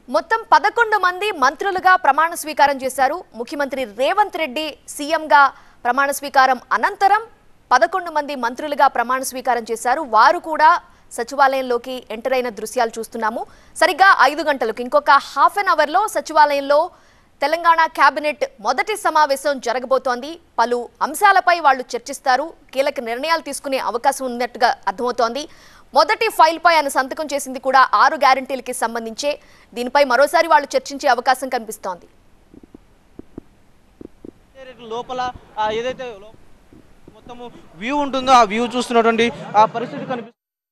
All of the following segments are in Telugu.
మొత్తం పదకొండు మంది మంత్రులుగా ప్రమాణ స్వీకారం చేశారు ముఖ్యమంత్రి రేవంత్ రెడ్డి సీఎంగా ప్రమాణ స్వీకారం అనంతరం పదకొండు మంది మంత్రులుగా ప్రమాణ స్వీకారం చేశారు వారు కూడా సచివాలయంలోకి ఎంటర్ అయిన దృశ్యాలు చూస్తున్నాము సరిగ్గా ఐదు గంటలకు ఇంకొక హాఫ్ అన్ అవర్లో సచివాలయంలో తెలంగాణ కేబినెట్ మొదటి సమావేశం జరగబోతోంది పలు అంశాలపై వాళ్ళు చర్చిస్తారు కీలక నిర్ణయాలు తీసుకునే అవకాశం ఉన్నట్టుగా అర్థమవుతోంది మొదటి ఫైల్ పై ఆయన సంతకం చేసింది కూడా ఆరు గ్యారంటీలకి సంబంధించే దీనిపై మరోసారి వాళ్ళు చర్చించే అవకాశం కనిపిస్తోంది సెక్రటేరియట్ లోపల ఆ, ఏదైతే లో- మొత్తము వ్యూ ఉంటుందో ఆ వ్యూ చూస్తున్నటువంటి ఆ పరిస్థితి కనిపిస్తుంది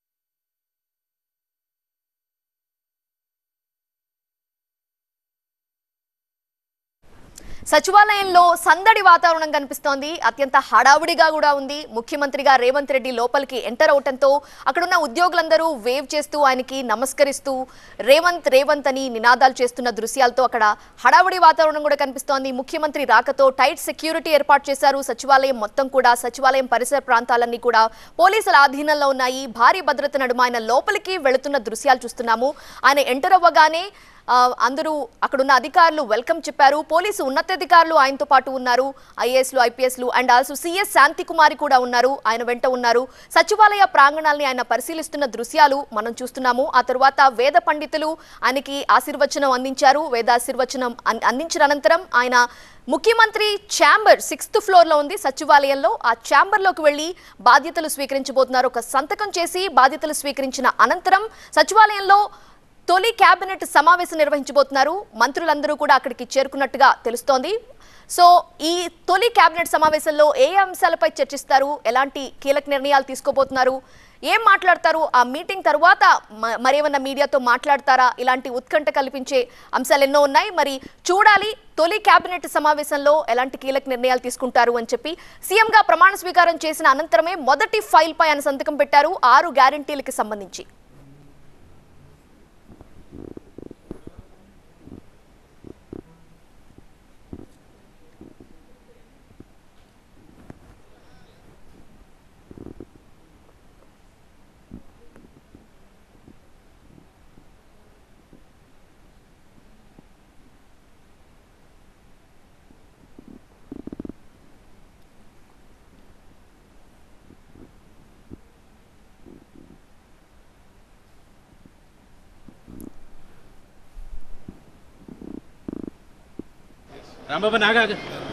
సచివాలయంలో సందడి వాతావరణం కనిపిస్తోంది అత్యంత హడావుడిగా కూడా ఉంది ముఖ్యమంత్రిగా రేవంత్ రెడ్డి లోపలికి ఎంటర్ అవటంతో అక్కడున్న ఉద్యోగులందరూ వేవ్ చేస్తూ ఆయనకి నమస్కరిస్తూ రేవంత్ రేవంత్ అని నినాదాలు చేస్తున్న దృశ్యాలతో అక్కడ హడావుడి వాతావరణం కూడా కనిపిస్తోంది ముఖ్యమంత్రి రాకతో టైట్ సెక్యూరిటీ ఏర్పాటు చేశారు సచివాలయం మొత్తం కూడా సచివాలయం పరిసర ప్రాంతాలన్నీ కూడా పోలీసుల ఆధీనంలో ఉన్నాయి భారీ భద్రత నడుమ ఆయన లోపలికి వెళుతున్న దృశ్యాలు చూస్తున్నాము ఆయన ఎంటర్ అవ్వగానే ఆ, అందరూ అక్కడున్న అధికారులు వెల్కమ్ చెప్పారు పోలీసు ఉన్నతాధికారులు ఆయనతో పాటు ఉన్నారు ఐఏఎస్లు ఐపీఎస్లు and also CS Shanti Kumari కూడా ఉన్నారు ఆయన వెంట ఉన్నారు సచివాలయ ప్రాంగణాల్ని ఆయన పరిశీలిస్తున్న దృశ్యాలు మనం చూస్తున్నాము ఆ తరువాత వేద పండితులు ఆయనకి ఆశీర్వచనం అందించారు వేదాశీర్వచనం అన్- అందించిన అనంతరం ఆయన ముఖ్యమంత్రి ఛాంబర్ సిక్స్త్ ఫ్లోర్ లో ఉంది సచివాలయంలో ఆ ఛాంబర్ లోకి వెళ్లి బాధ్యతలు స్వీకరించబోతున్నారు ఒక సంతకం చేసి బాధ్యతలు స్వీకరించిన అనంతరం సచివాలయంలో తొలి కేబినెట్ సమావేశం నిర్వహించబోతున్నారు మంత్రులందరూ కూడా అక్కడికి చేరుకున్నట్టుగా తెలుస్తోంది సో ఈ తొలి కేబినెట్ సమావేశంలో ఏ అంశాలపై చర్చిస్తారు ఎలాంటి కీలక నిర్ణయాలు తీసుకోబోతున్నారు ఏం మాట్లాడతారు ఆ మీటింగ్ తర్వాత మ- మరేమన్నా మీడియాతో మాట్లాడతారా ఇలాంటి ఉత్కంఠ కల్పించే అంశాలు ఎన్నో ఉన్నాయి మరి చూడాలి తొలి కేబినెట్ సమావేశంలో ఎలాంటి కీలక నిర్ణయాలు తీసుకుంటారు అని చెప్పి సీఎంగా ప్రమాణ స్వీకారం చేసిన అనంతరమే మొదటి ఫైల్ పై ఆయన సంతకం పెట్టారు ఆరు గ్యారంటీలకి సంబంధించి రాంబాబు నాగా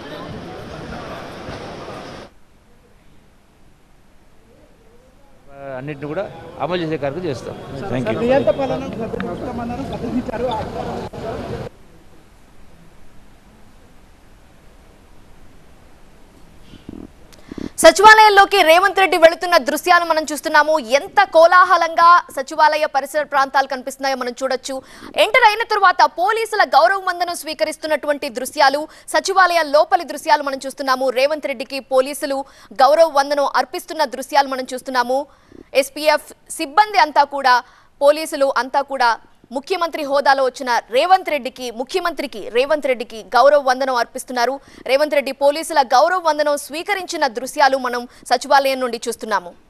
అన్నింటిని కూడా అమలు చేసే కార్యక్రమం చేస్తాం థ్యాంక్ యూ నియంత పాలన వస్తామన్నారు ప్రకటించారు సచివాలయంలోకి రేవంత్ రెడ్డి వెళుతున్న దృశ్యాలు మనం చూస్తున్నాము ఎంత కోలాహలంగా సచివాలయ పరిసర ప్రాంతాలు కనిపిస్తున్నాయో మనం చూడొచ్చు ఎంటర్ అయిన తరువాత పోలీసుల గౌరవ వందనం స్వీకరిస్తున్నటువంటి దృశ్యాలు సచివాలయం లోపలి దృశ్యాలు మనం చూస్తున్నాము రేవంత్ రెడ్డికి పోలీసులు గౌరవ వందనం అర్పిస్తున్న దృశ్యాలు మనం చూస్తున్నాము ఎస్పీఎఫ్ సిబ్బంది అంతా కూడా పోలీసులు అంతా కూడా ముఖ్యమంత్రి హోదాలో వచ్చిన రేవంత్ రెడ్డికి ముఖ్యమంత్రికి రేవంత్ రెడ్డికి గౌరవ వందనం అర్పిస్తున్నారు రేవంత్ రెడ్డి పోలీసుల గౌరవ వందనం స్వీకరించిన దృశ్యాలు మనం సచివాలయం నుండి చూస్తున్నాము